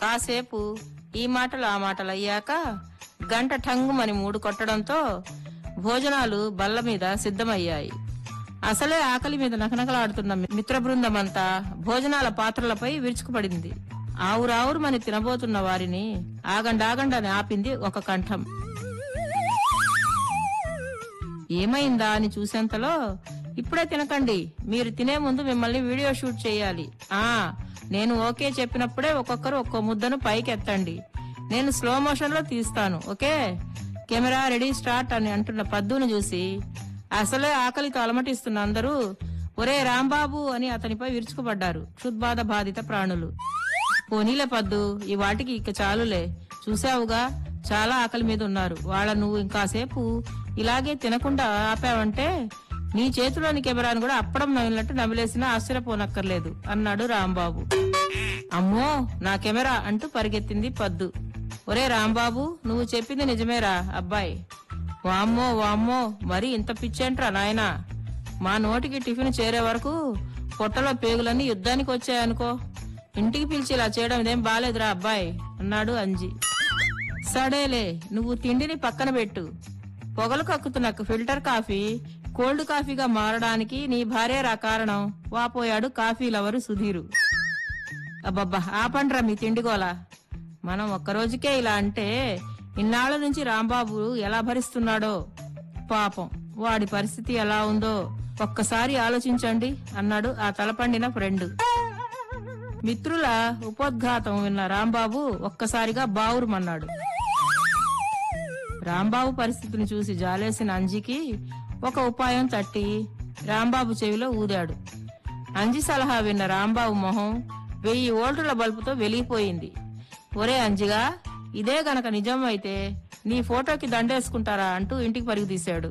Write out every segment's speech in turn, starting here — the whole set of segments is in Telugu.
కాసేపు ఈ మాటలు ఆ మాటలు అయ్యాక గంట ఠంగుమని మూడు కొట్టడంతో భోజనాలు బల్ల మీద సిద్ధమయ్యాయి అసలే ఆకలి మీద నకనకలాడుతున్న మిత్ర బృందమంతా భోజనాల పాత్రలపై విరుచుకుపడింది ఆవురావురుమని తినబోతున్న వారిని ఆగండాగండని ఆపింది ఒక కంఠం ఏమైందా అని చూసేంతలో ఇప్పుడే తినకండి మీరు తినే ముందు మిమ్మల్ని వీడియో షూట్ చేయాలి ఆ నేను ఓకే చెప్పినప్పుడే ఒక్కొక్కరు ఒక్కో ముద్దను పైకి ఎత్తండి నేను స్లో మోషన్ లో తీస్తాను ఓకే కెమెరా రెడీ స్టార్ట్ అని అంటున్న పద్దును చూసి అసలే ఆకలితో అలమటిస్తున్న అందరూ ఒరే రాంబాబు అని అతనిపై విరుచుకుపడ్డారు క్షుద్బాధ బాధిత ప్రాణులు పోనీలే పద్దు ఈ వాటికి ఇక చాలులే చూసావుగా చాలా ఆకలి మీద ఉన్నారు వాళ్ళ నువ్వు ఇంకాసేపు ఇలాగే తినకుండా ఆపావంటే నీ చేతిలోని కెమెరాను కూడా అప్పడం నవ్వినట్టు నమిలేసినా ఆశ్చర్యపోనక్కర్లేదు అన్నాడు రాంబాబు అమ్మో నా కెమెరా అంటూ పరిగెత్తింది పద్దు ఒరే రాంబాబు నువ్వు చెప్పింది నిజమేరా అబ్బాయి వామ్మో వామ్మో మరి ఇంత పిచ్చేంట్రా నాయనా మా నోటికి టిఫిన్ చేరే వరకు పొట్టలో పేగులన్నీ యుద్ధానికి వచ్చాయనుకో ఇంటికి పిలిచి ఇలా చేయడం ఇదేం బాలేదురా అబ్బాయి అన్నాడు అంజి సడేలే నువ్వు తిండిని పక్కన పెట్టు పొగలు కక్కుతున్న ఫిల్టర్ కాఫీ కోల్డ్ కాఫీగా మారడానికి నీ భార్య రా కారణం వాపోయాడు కాఫీ లవరు సుధీరు అబ్బబ్బా ఆపండ్రా మీ తిండిగోలా మనం ఒక్క రోజుకే ఇలా అంటే ఇన్నాళ్ల నుంచి రాంబాబు ఎలా భరిస్తున్నాడో పాపం వాడి పరిస్థితి ఎలా ఉందో ఒక్కసారి ఆలోచించండి అన్నాడు ఆ తలపండిన ఫ్రెండ్ మిత్రుల ఉపోద్ఘాతం విన్న రాంబాబు ఒక్కసారిగా బావురుమన్నాడు రాంబాబు పరిస్థితిని చూసి జాలేసిన అంజికి ఒక ఉపాయం తట్టి రాంబాబు చెవిలో ఊదాడు అంజి సలహా విన్న రాంబాబు మొహం వెయ్యి ఓల్టుల బల్బుతో వెలిగిపోయింది ఒరే అంజిగా ఇదే గనక నిజం అయితే నీ ఫోటోకి దండేసుకుంటారా అంటూ ఇంటికి పరుగు తీశాడు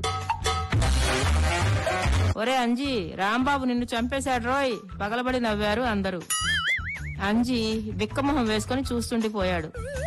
ఒరే అంజి రాంబాబు నిన్ను చంపేశాడు రోయ్ పగలబడి నవ్వారు అందరూ అంజి బిక్కమొహం వేసుకుని చూస్తుండిపోయాడు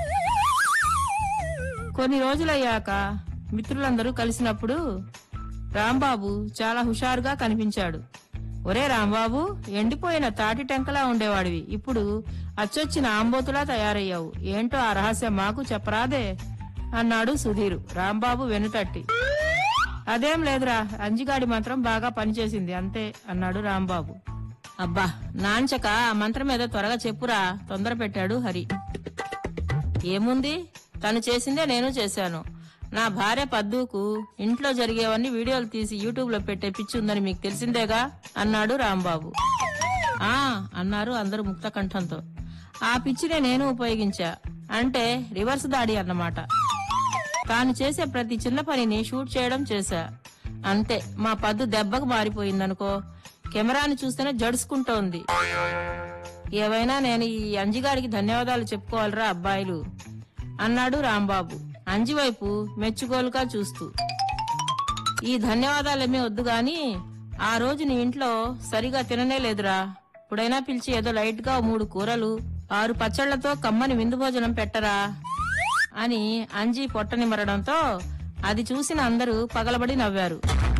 కొన్ని రోజులయ్యాక మిత్రులందరూ కలిసినప్పుడు రాంబాబు చాలా హుషారుగా కనిపించాడు ఒరే రాంబాబు ఎండిపోయిన తాటి టెంకలా ఉండేవాడివి ఇప్పుడు అచ్చొచ్చిన ఆంబోతులా తయారయ్యావు ఏంటో ఆ రహస్యం మాకు చెప్పరాదే అన్నాడు సుధీరు రాంబాబు వెనుతట్టి అదేం లేదురా అంజిగాడి మంత్రం బాగా పనిచేసింది అంతే అన్నాడు రాంబాబు అబ్బా నాంచక ఆ మంత్రం ఏదో త్వరగా చెప్పురా తొందర పెట్టాడు హరి ఏముంది తను చేసిందే నేను చేశాను నా భార్య పద్దుకు ఇంట్లో జరిగేవన్నీ వీడియోలు తీసి యూట్యూబ్ లో పెట్టే పిచ్చి ఉందని మీకు తెలిసిందేగా అన్నాడు రాంబాబు ఆ అన్నారు అందరూ ముక్త కంఠంతో ఆ పిచ్చినే నేను ఉపయోగించా అంటే రివర్స్ దాడి అన్నమాట తాను చేసే ప్రతి చిన్న పనిని షూట్ చేయడం చేశా అంతే మా పద్దు దెబ్బకు మారిపోయిందనుకో కెమెరాని చూస్తేనే జడుచుకుంటోంది ఏవైనా నేను ఈ అంజిగాడికి ధన్యవాదాలు చెప్పుకోవాలిరా అబ్బాయిలు అన్నాడు రాంబాబు అంజి వైపు మెచ్చుకోలుగా చూస్తూ ఈ ధన్యవాదాలేమీ వద్దు గాని ఆ రోజు నీ ఇంట్లో సరిగా తిననే లేదురా ఇప్పుడైనా పిలిచి ఏదో లైట్ గా మూడు కూరలు ఆరు పచ్చళ్లతో కమ్మని విందు భోజనం పెట్టరా అని అంజి పొట్టనిమరడంతో అది చూసిన అందరూ పగలబడి నవ్వారు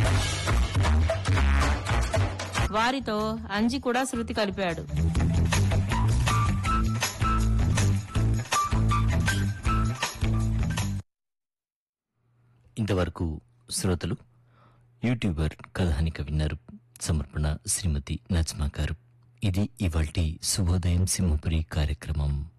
వారితో అంజి కూడా శృతి కలిపాడు ఇంతవరకు శ్రోతలు యూట్యూబర్ కథానిక విన్నారు సమర్పణ శ్రీమతి నజ్మా గారు ఇది ఇవాల్టి శుభోదయం సింహపురి కార్యక్రమం